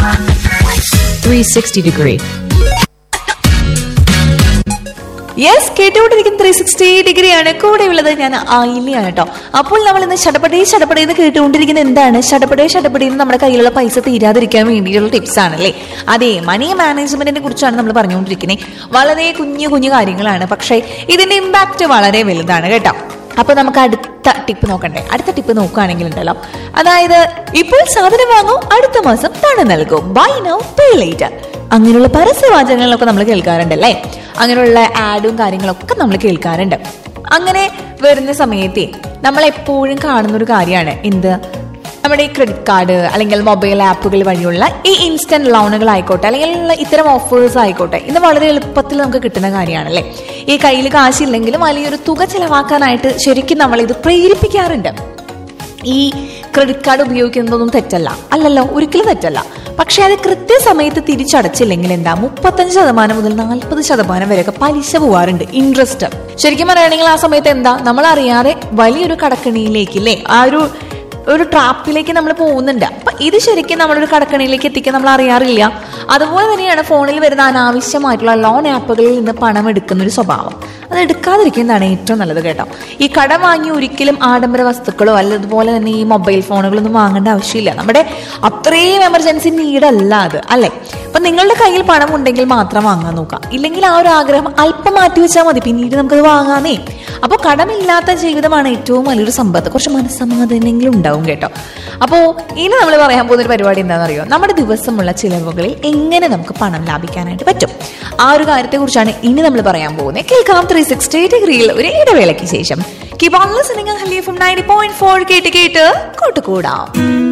360 degree. Yes കേട്ടുകൊണ്ടിരിക്കുന്ന three sixty ഡിഗ്രിയാണ് കൂടെയുള്ളത് ഞാൻ ആയില്യാണ് കേട്ടോ അപ്പോൾ നമ്മൾ ഇന്ന് ഷടപടേ ഷടപടേ എന്ന് കേട്ടുകൊണ്ടിരിക്കുന്ന എന്താണ് ഷടപടേ ഷടപടേ എന്ന് നമ്മുടെ കയ്യിലുള്ള പൈസ തീരാതിരിക്കാൻ വേണ്ടിയിട്ടുള്ള ടിപ്സ് ആണല്ലേ അതെ മണി മാനേജ്മെന്റിനെ കുറിച്ചാണ് നമ്മൾ പറഞ്ഞുകൊണ്ടിരിക്കുന്നത് വളരെ കുഞ്ഞു കുഞ്ഞു കാര്യങ്ങളാണ് പക്ഷേ ഇതിന്റെ ഇമ്പാക്റ്റ് വളരെ വലുതാണ് കേട്ടോ അപ്പൊ നമുക്ക് അടുത്ത ടിപ്പ് നോക്കണ്ടേ അടുത്ത ടിപ്പ് നോക്കുകയാണെങ്കിൽ ഉണ്ടല്ലോ അതായത് ഇപ്പോൾ സാധനം വാങ്ങൂ അടുത്ത മാസം പണം നൽകൂ ബൈ നൗ പേ ലേറ്റർ അങ്ങനെയുള്ള പരസ്യവാചകങ്ങളൊക്കെ നമ്മൾ കേൾക്കാറുണ്ടല്ലേ അങ്ങനെയുള്ള ആഡും കാര്യങ്ങളൊക്കെ നമ്മൾ കേൾക്കാറുണ്ട് അങ്ങനെ വരുന്ന സമയത്തെ നമ്മൾ എപ്പോഴും കാണുന്ന ഒരു കാര്യമാണ് എന്ത് നമ്മുടെ ഈ ക്രെഡിറ്റ് കാർഡ് അല്ലെങ്കിൽ മൊബൈൽ ആപ്പുകൾ വഴിയുള്ള ഈ ഇൻസ്റ്റന്റ് ലോണുകൾ ആയിക്കോട്ടെ അല്ലെങ്കിൽ ഇത്തരം ഓഫേഴ്സ് ആയിക്കോട്ടെ ഇത് വളരെ എളുപ്പത്തിൽ നമുക്ക് കിട്ടുന്ന കാര്യമാണല്ലേ ഈ കയ്യിൽ കാശില്ലെങ്കിലും വലിയൊരു തുക ചിലവാക്കാനായിട്ട് ശരിക്കും നമ്മൾ ഇത് പ്രേരിപ്പിക്കാറുണ്ട് ഈ ക്രെഡിറ്റ് കാർഡ് ഉപയോഗിക്കുന്നതൊന്നും തെറ്റല്ല അല്ലല്ലോ ഒരിക്കലും തെറ്റല്ല പക്ഷെ അത് കൃത്യസമയത്ത് തിരിച്ചടച്ചില്ലെങ്കിൽ എന്താ മുപ്പത്തഞ്ച് ശതമാനം മുതൽ നാൽപ്പത് ശതമാനം വരെയൊക്കെ പലിശ പോവാറുണ്ട് ഇൻട്രസ്റ്റ് ശരിക്കും പറയുകയാണെങ്കിൽ ആ സമയത്ത് എന്താ നമ്മൾ അറിയാതെ വലിയൊരു കടക്കണിയിലേക്ക് അല്ലേ ആ ഒരു ഒരു ട്രാപ്പിലേക്ക് നമ്മൾ പോകുന്നുണ്ട് അപ്പൊ ഇത് ശരിക്കും നമ്മളൊരു കടക്കണിയിലേക്ക് എത്തിക്കാൻ നമ്മൾ അറിയാറില്ല അതുപോലെ തന്നെയാണ് ഫോണിൽ വരുന്ന അനാവശ്യമായിട്ടുള്ള ലോൺ ആപ്പുകളിൽ നിന്ന് പണം എടുക്കുന്ന ഒരു സ്വഭാവം അത് എടുക്കാതിരിക്കുന്നതാണ് ഏറ്റവും നല്ലത് കേട്ടോ ഈ കടം വാങ്ങി ഒരിക്കലും ആഡംബര വസ്തുക്കളോ അല്ലതുപോലെ തന്നെ ഈ മൊബൈൽ ഫോണുകളൊന്നും വാങ്ങേണ്ട ആവശ്യമില്ല നമ്മുടെ അത്രയും എമർജൻസി നീഡല്ല അത് അല്ലെ അപ്പൊ നിങ്ങളുടെ കയ്യിൽ പണം ഉണ്ടെങ്കിൽ മാത്രം വാങ്ങാൻ നോക്കാം ഇല്ലെങ്കിൽ ആ ഒരു ആഗ്രഹം അല്പം മാറ്റി വെച്ചാൽ മതി പിന്നീട് നമുക്കത് വാങ്ങാന്നേ അപ്പോൾ കടമില്ലാത്ത ജീവിതമാണ് ഏറ്റവും വലിയൊരു സമ്പത്ത് കുറച്ച് മനസ്സമാധാനമെങ്കിലും ഉണ്ടാവും കേട്ടോ അപ്പോൾ ഇനി നമ്മൾ പറയാൻ പോകുന്ന ഒരു പരിപാടി എന്താണെന്നറിയോ നമ്മുടെ ദിവസമുള്ള ചിലവുകളിൽ എങ്ങനെ നമുക്ക് പണം ലാഭിക്കാനായിട്ട് പറ്റും ആ ഒരു കാര്യത്തെക്കുറിച്ചാണ് ഇനി നമ്മൾ പറയാൻ പോകുന്നത് കേൾക്കാം ത്രീ സിക്സ്റ്റി ഡിഗ്രിയിൽ ഒരു ഇടവേളയ്ക്ക് ശേഷം കീപ് ഓൺ ലിസണിംഗ് ഹലിയ ഫ്രം നയൻറ്റി പോയിന്റ് ഫോർ കേട്ട് കേട്ട് കൂട്ടുകൂടാം